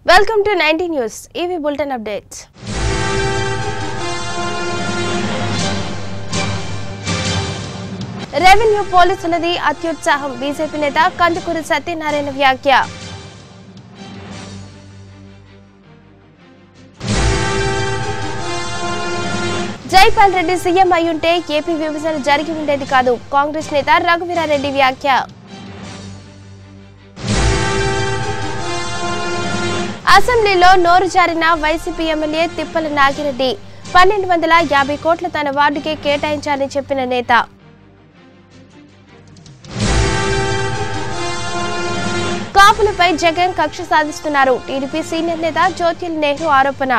welcome to ninety news EV bulletin updates revenue పోలీసులది అత్యుత్సాహం BJP నేత కందుకూరి సత్యనారాయణ వ్యాఖ్య జైపాల్ రెడ్డి సీఎం అయ్యుంటే ఏపీ విభజన జరిగి ఉండేది కాదు కాంగ్రెస్ నేత రఘువీరారెడ్డి వ్యాఖ్య అసెంబ్లీలో నోరు జారిన వైసీపీ ఎమ్మెల్యే తిప్పల నాగిరెడ్డి పన్నెండు వందల యాభై కోట్ల తన వార్డుకే కేటాయించాలని చెప్పిన నేత కాపులపై జగన్ కక్ష సాధిస్తున్నారు టీడీపీ సీనియర్ నేత జ్యోతిల్ నెహ్రూ ఆరోపణ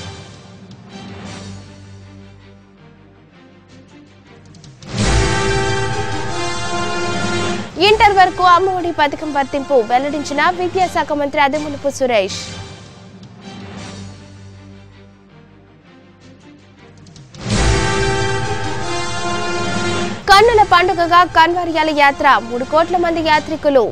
ఇంటర్ వరకు అమ్మఒడి పథకం వర్తింపు వెల్లడించిన విద్యాశాఖ మంత్రి అదిములపు సురేష్ కన్నుల పండుగగా కన్వర్యాల యాత్ర మూడు కోట్ల మంది యాత్రికులు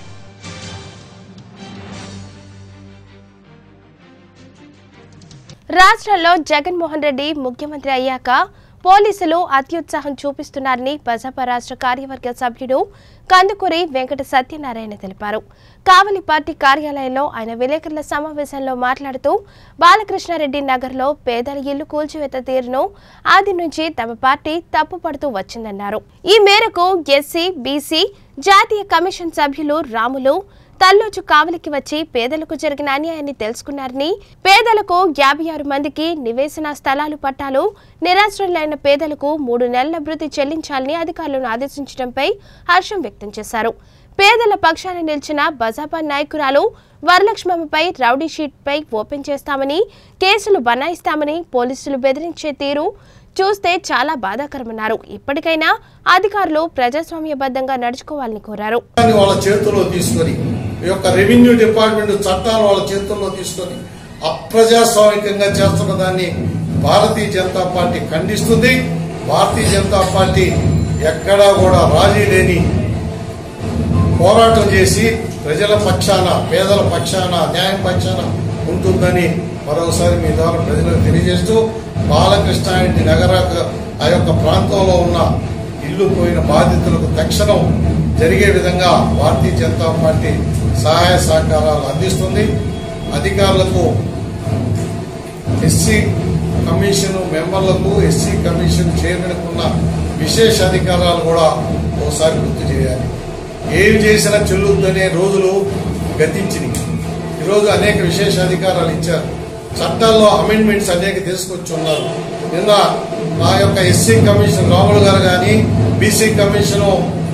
రాష్ట్రంలో జగన్మోహన్ రెడ్డి ముఖ్యమంత్రి అయ్యాక పోలీసులు అత్యుత్సాహం చూపిస్తున్నారని భాజపా రాష్ట్ర కార్యవర్గ సభ్యుడు కందుకూరి వెంకట సత్యనారాయణ తెలిపారు కావలి పార్టీ కార్యాలయంలో ఆయన విలేకరుల సమావేశంలో మాట్లాడుతూ బాలకృష్ణారెడ్డి నగర్లో పేదల ఇల్లు కూల్చివేత తీరును ఆది నుంచి తమ పార్టీ తప్పుపడుతూ వచ్చిందన్నారు ఈ మేరకు ఎస్సీ బీసీ జాతీయ కమిషన్ సభ్యులు రాములు తల్లోచు కావలికి వచ్చి పేదలకు జరిగిన అన్యాయాన్ని తెలుసుకున్నారని పేదలకు యాభై ఆరు మందికి నివేశన స్థలాలు పట్టాలు నిరాశ్రయులైన పేదలకు మూడు నెలల భృతి చెల్లించాలని అధికారులను ఆదేశించడంపై హర్షం వ్యక్తం చేశారు పేదల పక్షాన నిలిచిన బజాపా నాయకురాలు వరలక్ష్మమ్మపై రౌడీ షీట్పై ఓపెన్ చేస్తామని కేసులు బనాయిస్తామని పోలీసులు బెదిరించే తీరు చూస్తే చాలా బాధాకరమన్నారు ఇప్పటికైనా అధికారులు ప్రజాస్వామ్యబద్ధంగా నడుచుకోవాలని కోరారు చట్టాన్ని వాళ్ళ చేతుల్లో తీసుకొని ఈ యొక్క రెవెన్యూ డిపార్ట్మెంట్ చట్టాలు వాళ్ళ చేతుల్లో తీసుకొని అప్రజాస్వామికంగా చేస్తున్న దాన్ని భారతీయ జనతా పార్టీ ఖండిస్తుంది భారతీయ జనతా పార్టీ ఎక్కడా కూడా రాజీ లేని పోరాటం చేసి ప్రజల పక్షాన పేదల పక్షాన న్యాయం పక్షాన ఉంటుందని మరోసారి మీ ద్వారా ప్రజలకు తెలియజేస్తూ బాలకృష్ణారెడ్డి నగర ఆ యొక్క ప్రాంతంలో ఉన్న ఇల్లు పోయిన బాధితులకు తక్షణం జరిగే విధంగా భారతీయ జనతా పార్టీ సహాయ సహకారాలు అందిస్తుంది అధికారులకు ఎస్సీ కమిషన్ మెంబర్లకు ఎస్సీ కమిషన్ చైర్మన్ ఉన్న విశేష అధికారాలు కూడా ఒకసారి గుర్తు చేయాలి ఏమి చేసినా చెల్లుద్దనే రోజులు గతించినాయి ఈరోజు అనేక విశేష అధికారాలు ఇచ్చారు చట్టాల్లో అమెండ్మెంట్స్ అనేక తీసుకొచ్చి ఉన్నారు నిన్న మా యొక్క ఎస్సీ కమిషన్ రాములు గారు కానీ బీసీ కమిషన్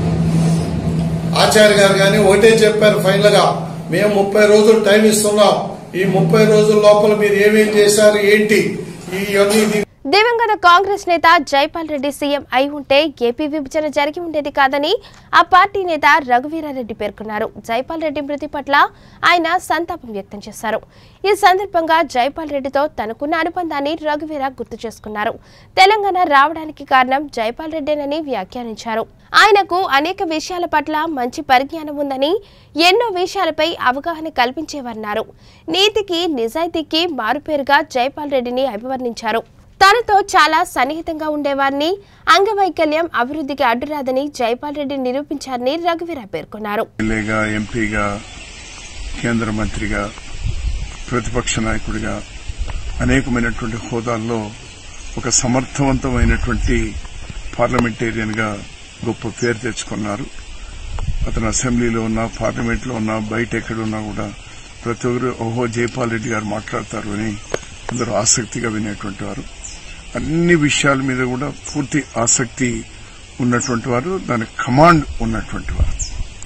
ఆచార్య గారు కానీ ఒకటే చెప్పారు ఫైనల్ గా మేము ముప్పై రోజులు టైం ఇస్తున్నాం ఈ ముప్పై రోజుల లోపల మీరు ఏమేం చేశారు ఏంటి ఈ అన్ని దివంగత కాంగ్రెస్ నేత జైపాల్ రెడ్డి సీఎం అయి ఉంటే ఏపీ విభజన జరిగి ఉండేది కాదని ఆ పార్టీ నేత రఘువీరారెడ్డి పేర్కొన్నారు జైపాల్ రెడ్డి మృతి పట్ల ఆయన సంతాపం వ్యక్తం చేశారు ఈ సందర్భంగా జైపాల్ రెడ్డితో తనకున్న అనుబంధాన్ని రఘువీర గుర్తు చేసుకున్నారు తెలంగాణ రావడానికి కారణం జైపాల్ రెడ్డేనని వ్యాఖ్యానించారు ఆయనకు అనేక విషయాల పట్ల మంచి పరిజ్ఞానం ఉందని ఎన్నో విషయాలపై అవగాహన కల్పించేవన్నారు నీతికి నిజాయితీకి మారుపేరుగా జైపాల్ రెడ్డిని అభివర్ణించారు తనతో చాలా సన్నిహితంగా ఉండేవారిని అంగవైకల్యం అభివృద్ధికి అడ్డురాదని జైపాల్ రెడ్డి నిరూపించారని రఘువీర పేర్కొన్నారు ఎమ్మెల్యేగా ఎంపీగా కేంద్ర మంత్రిగా ప్రతిపక్ష నాయకుడిగా అనేకమైనటువంటి హోదాల్లో ఒక సమర్థవంతమైనటువంటి పార్లమెంటేరియన్ గా గొప్ప పేరు తెచ్చుకున్నారు అతను అసెంబ్లీలో ఉన్నా పార్లమెంట్ లో ఉన్నా బయట ఎక్కడున్నా కూడా ప్రతి ఒక్కరు ఓహో జైపాల్ రెడ్డి గారు మాట్లాడతారు అని అందరూ ఆసక్తిగా వినేటువంటి వారు అన్ని విషయాల మీద కూడా పూర్తి ఆసక్తి ఉన్నటువంటి వారు దాని కమాండ్ ఉన్నటువంటి వారు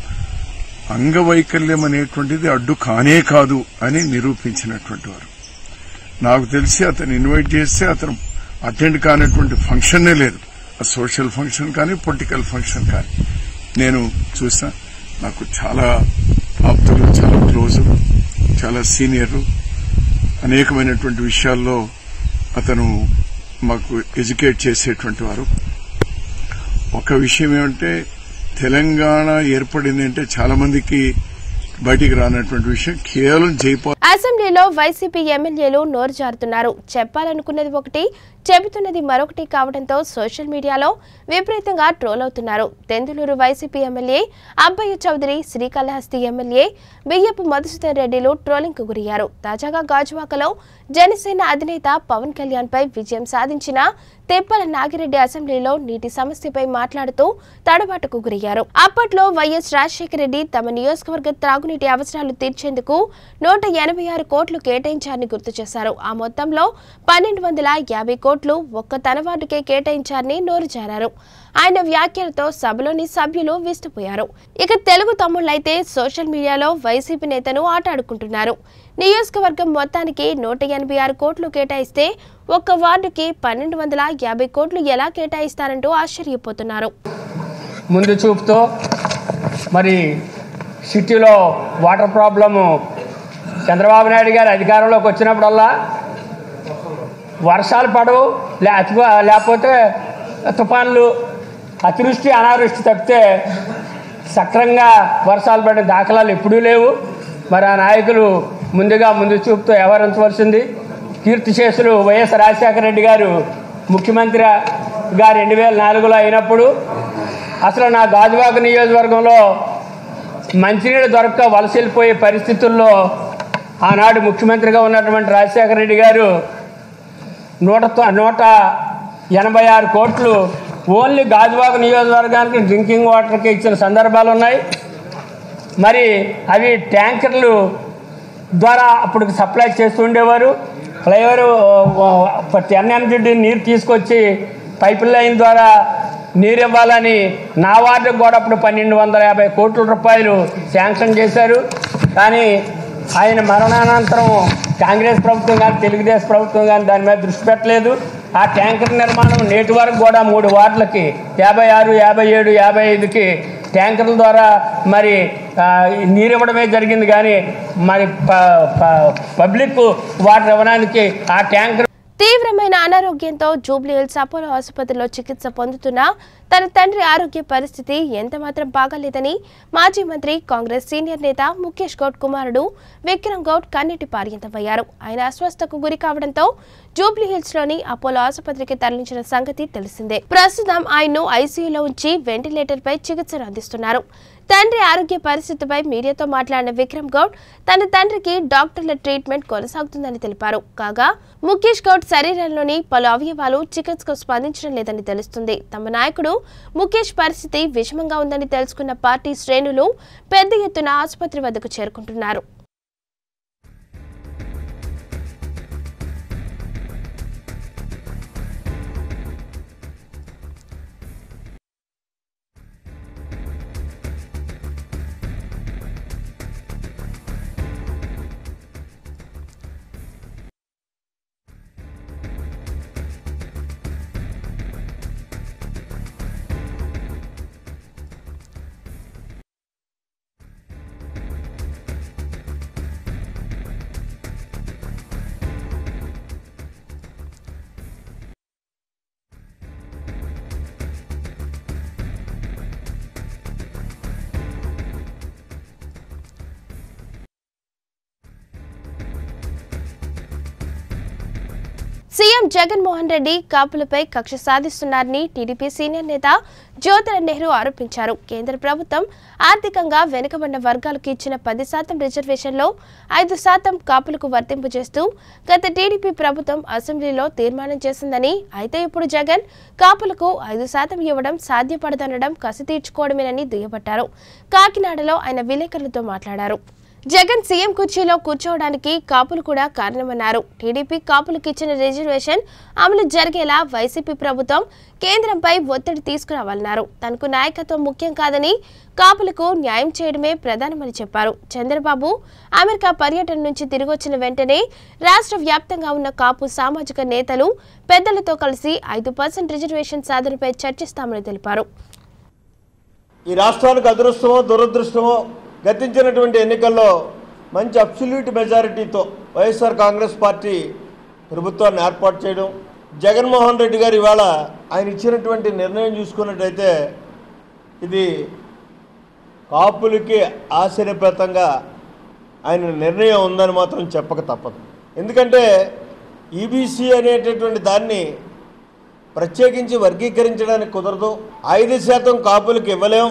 అంగవైకల్యం అనేటువంటిది అడ్డు కానే కాదు అని నిరూపించినటువంటి వారు నాకు తెలిసి అతను ఇన్వైట్ చేస్తే అతను అటెండ్ కానటువంటి ఫంక్షనే లేదు ఆ సోషల్ ఫంక్షన్ కానీ పొలిటికల్ ఫంక్షన్ కానీ నేను చూసా నాకు చాలా ఆప్తులు చాలా క్లోజ్ చాలా సీనియర్ అనేకమైనటువంటి విషయాల్లో అతను మాకు ఎడ్యుకేట్ చేసేటువంటి వారు ఒక విషయం ఏమంటే తెలంగాణ ఏర్పడింది అంటే చాలా మందికి బయటికి రానటువంటి విషయం కేవలం జైపాల్ అసెంబ్లీలో వైసీపీ ఎమ్మెల్యేలు నోరు జారుతున్నారు చెప్పాలనుకున్నది ఒకటి చెబుతున్నది మరొకటి కావడంతో సోషల్ మీడియాలో విపరీతంగా ట్రోల్ అవుతున్నారు Tenduluru YCP MLA Abbayya Chowdary Srikalahasti MLA Biyyapu Madhusudan రెడ్డిలు ట్రోలింగ్ కు గురయ్యారు తాజాగా గాజువాకలో జనసేన అధినేత పవన్ కళ్యాణ్ పై విజయం సాధించిన తెప్పల నాగిరెడ్డి అసెంబ్లీలో నీటి సమస్యపై మాట్లాడుతూ తడబాటుకు గురయ్యారు అప్పట్లో వైఎస్ రాజశేఖర రెడ్డి తమ నియోజకవర్గ త్రాగునీటి అవసరాలు తీర్చేందుకు నూట ఎనభై ఆరు కోట్లు కేటాయించారని గుర్తు చేశారు ఆ మొత్తంలో పన్నెండు వందల యాభై కోట్లు ఒక్క తన వార్డుకే కేటాయించారని నోరు జారారు ఆయన వ్యాఖ్యలతో సభలోని సభ్యులు విస్తుపోయారు ఇక తెలుగు తమ్ముళ్ళైతే సోషల్ మీడియాలో వైసీపీ నేతను ఆటాడుకుంటున్నారు నియోజకవర్గం మొత్తానికి నూట ఎనభై ఆరు కోట్లు కేటాయిస్తే ఒక్క వార్డుకి పన్నెండు వందల యాభై కోట్లు ఎలా కేటాయిస్తారంటూ ఆశ్చర్యపోతున్నారు ముందు చూపుతో మరి సిటీలో వాటర్ ప్రాబ్లము చంద్రబాబు నాయుడు గారు అధికారంలోకి వచ్చినప్పుడల్లా వర్షాలు పడవు లే అతి- లేకపోతే తుఫాన్లు అతివృష్టి అనావృష్టి తప్పితే సక్రంగా వర్షాలు పడిన దాఖలాలు ఎప్పుడూ లేవు మరి ఆ నాయకులు ముందుగా ముందు చూపుతో వ్యవహరించవలసింది కీర్తిశేషులు వైఎస్ రాజశేఖర రెడ్డి గారు ముఖ్యమంత్రిగా రెండు వేల నాలుగులో అయినప్పుడు అసలు నా గాజువాక నియోజకవర్గంలో మంచినీళ్ళు దొరక్క వలస వెళ్ళిపోయే పరిస్థితుల్లో ఆనాడు ముఖ్యమంత్రిగా ఉన్నటువంటి రాజశేఖర రెడ్డి గారు నూట తొ- నూట ఎనభై ఆరు కోట్లు ఓన్లీ గాజువాక నియోజకవర్గానికి డ్రింకింగ్ వాటర్కి ఇచ్చిన సందర్భాలు ఉన్నాయి మరి అవి ట్యాంకర్లు ద్వారా అప్పుడు సప్లై చేస్తూ ఉండేవారు ఫ్లైఓవర్ ఎన్ఎంజిడి నీరు తీసుకొచ్చి పైప్ లైన్ ద్వారా నీరు ఇవ్వాలని నా వార్డుకు కూడా అప్పుడు పన్నెండు వందల యాభై కోట్ల రూపాయలు శాంక్షన్ చేశారు కానీ ఆయన మరణానంతరం కాంగ్రెస్ ప్రభుత్వం కానీ తెలుగుదేశం ప్రభుత్వం కానీ దాని మీద దృష్టి పెట్టలేదు ఆ ట్యాంకర్ నిర్మాణం నేటి వరకు కూడా మూడు వార్డులకి యాభై ఆరు యాభై ఏడు యాభై ఐదుకి ట్యాంకర్ల ద్వారా మరి ఆ, నీరు ఇవ్వడమే జరిగింది కానీ మరి ప- ప- పబ్లిక్ వాటర్ ఇవ్వడానికి ఆ ట్యాంకర్ తీవ్రమైన అనారోగ్యంతో జూబ్లీహిల్స్ అపోలో ఆసుపత్రిలో చికిత్స పొందుతున్న తన తండ్రి ఆరోగ్య పరిస్థితి ఎంతమాత్రం బాగాలేదని మాజీ మంత్రి కాంగ్రెస్ సీనియర్ నేత ముఖేష్ గౌడ్ కుమారుడు విక్రమ్ గౌడ్ కన్నీటి పార్యంతమయ్యారు ఆయన అస్వస్థకు గురి కావడంతో జూబ్లీహిల్స్ లోని అపోలో ఆసుపత్రికి తరలించిన సంగతి తెలిసిందే ప్రస్తుతం ఆయన్ను ఐసీయూలో ఉంచి వెంటిలేటర్ పై చికిత్సను అందిస్తున్నారు తండ్రి ఆరోగ్య పరిస్థితిపై మీడియాతో మాట్లాడిన విక్రమ్ గౌడ్ తన తండ్రికి డాక్టర్ల ట్రీట్మెంట్ కొనసాగుతుందని తెలిపారు కాగా ముఖేష్ గౌడ్ శరీరంలోని పలు అవయవాలు చికిత్సకు స్పందించడం లేదని తెలుస్తుంది తమ నాయకుడు ముఖేష్ పరిస్థితి విషమంగా ఉందని తెలుసుకున్న పార్టీ శ్రేణులు పెద్ద ఎత్తున ఆసుపత్రి వద్దకు చేరుకుంటున్నారు సీఎం జగన్మోహన్ రెడ్డి కాపులపై కక్ష సాధిస్తున్నారని టీడీపీ సీనియర్ నేత జ్యోతిర నెహ్రూ ఆరోపించారు కేంద్ర ప్రభుత్వం ఆర్థికంగా వెనుకబడిన వర్గాలకు ఇచ్చిన పది శాతం రిజర్వేషన్లో ఐదు శాతం కాపులకు వర్తింపు చేస్తూ గత టీడీపీ ప్రభుత్వం అసెంబ్లీలో తీర్మానం చేసిందని అయితే ఇప్పుడు జగన్ కాపులకు ఐదు శాతం ఇవ్వడం సాధ్యపడదనడం కసి తీర్చుకోవడమేనని దుయ్యబట్టారు కాకినాడలో ఆయన విలేకరులతో మాట్లాడారు జగన్ సీఎం కుర్చీలో కూర్చోవడానికి కాపులు కూడా కారణమన్నారు టీడీపీ కాపులకు ఇచ్చిన రిజర్వేషన్ అమలు జరిగేలా వైసీపీ ప్రభుత్వం కేంద్రంపై ఒత్తిడి తీసుకురావాలన్నారు తనకు నాయకత్వం ముఖ్యం కాదని కాపులకు న్యాయం చేయడమే ప్రధానమని చెప్పారు చంద్రబాబు అమెరికా పర్యటన నుంచి తిరిగొచ్చిన వెంటనే రాష్ట్ర వ్యాప్తంగా ఉన్న కాపు సామాజిక నేతలు పెద్దలతో కలిసి ఐదు పర్సెంట్ రిజర్వేషన్ సాధనపై చర్చిస్తామని తెలిపారు ఈ రాష్ట్రానికి అదృష్టమో దురదృష్టమో గతించినటువంటి ఎన్నికల్లో మంచి అబ్సల్యూట్ మెజారిటీతో వైఎస్ఆర్ కాంగ్రెస్ పార్టీ ప్రభుత్వాన్ని ఏర్పాటు చేయడం జగన్మోహన్ రెడ్డి గారు ఇవాళ ఆయన ఇచ్చినటువంటి నిర్ణయం చూసుకున్నట్టయితే ఇది కాపులకి ఆశ్చర్యప్రదంగా ఆయన నిర్ణయం ఉందని మాత్రం చెప్పక తప్పదు ఎందుకంటే ఈబీసీ అనేటటువంటి దాన్ని ప్రత్యేకించి వర్గీకరించడానికి కుదరదు ఐదు శాతం కాపులకు ఇవ్వలేం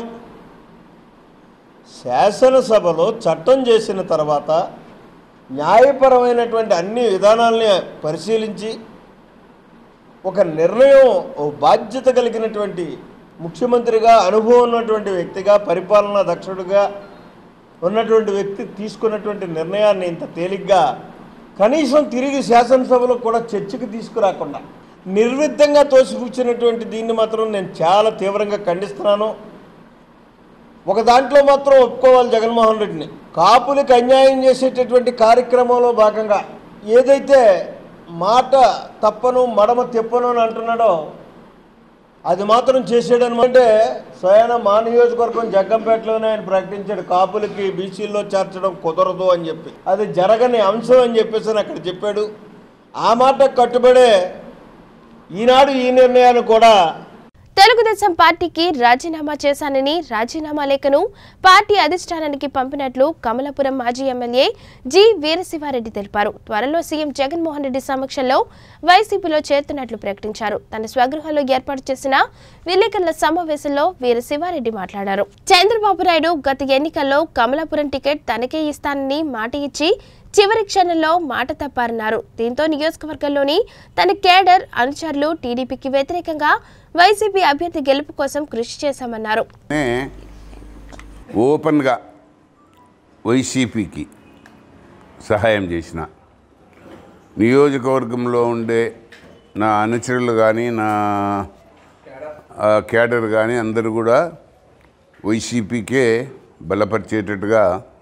శాసనసభలో చట్టం చేసిన తర్వాత న్యాయపరమైనటువంటి అన్ని విధానాలని పరిశీలించి ఒక నిర్ణయం ఓ బాధ్యత కలిగినటువంటి ముఖ్యమంత్రిగా అనుభవం ఉన్నటువంటి వ్యక్తిగా పరిపాలనా దక్షుడుగా ఉన్నటువంటి వ్యక్తి తీసుకున్నటువంటి నిర్ణయాన్ని ఇంత తేలిగ్గా కనీసం తిరిగి శాసనసభలో కూడా చర్చకు తీసుకురాకుండా నిర్విద్ధంగా తోసిపుచ్చినటువంటి దీన్ని మాత్రం నేను చాలా తీవ్రంగా ఖండిస్తున్నాను ఒక దాంట్లో మాత్రం ఒప్పుకోవాలి జగన్మోహన్ రెడ్డిని కాపులకు అన్యాయం చేసేటటువంటి కార్యక్రమంలో భాగంగా ఏదైతే మాట తప్పను మడమ తెప్పను అని అంటున్నాడో అది మాత్రం చేసాడనమాట స్వయాన మా నియోజకవర్గం జగ్గంపేటలోనే ఆయన ప్రకటించాడు కాపులకి బీసీల్లో చేర్చడం కుదరదు అని చెప్పి అది జరగని అంశం అని చెప్పేసి అని అక్కడ చెప్పాడు ఆ మాట కట్టుబడే ఈనాడు ఈ నిర్ణయాన్ని కూడా తెలుగుదేశం పార్టీకి రాజీనామా చేశానని రాజీనామా లేఖను పార్టీ అధిష్టానానికి పంపినట్లు కమలపురం మాజీ ఎమ్మెల్యే జి వీరశివారెడ్డి తెలిపారు త్వరలో సీఎం జగన్మోహన్ రెడ్డి సమక్షంలో వైసీపీలో చేరుతున్నట్లు ప్రకటించారు తన స్వగృహంలో ఏర్పాటు చేసిన విలేకరుల సమావేశంలో వీరశివారెడ్డి మాట్లాడారు చంద్రబాబు నాయుడు గత ఎన్నికల్లో కమలాపురం టికెట్ తనకే ఇస్తానని మాట ఇచ్చి చివరి క్షణంలో మాట తప్పారన్నారు దీంతో నియోజకవర్గంలోని తన కేడర్ అనుచరులు టీడీపీకి వ్యతిరేకంగా వైసీపీ అభ్యర్థి గెలుపు కోసం కృషి చేశామన్నారు నే ఓపెన్గా వైసీపీకి సహాయం చేసిన నియోజకవర్గంలో ఉండే నా అనుచరులు కానీ నా ఆ, కేడర్ కానీ అందరూ కూడా వైసీపీకే బలపరిచేటట్టుగా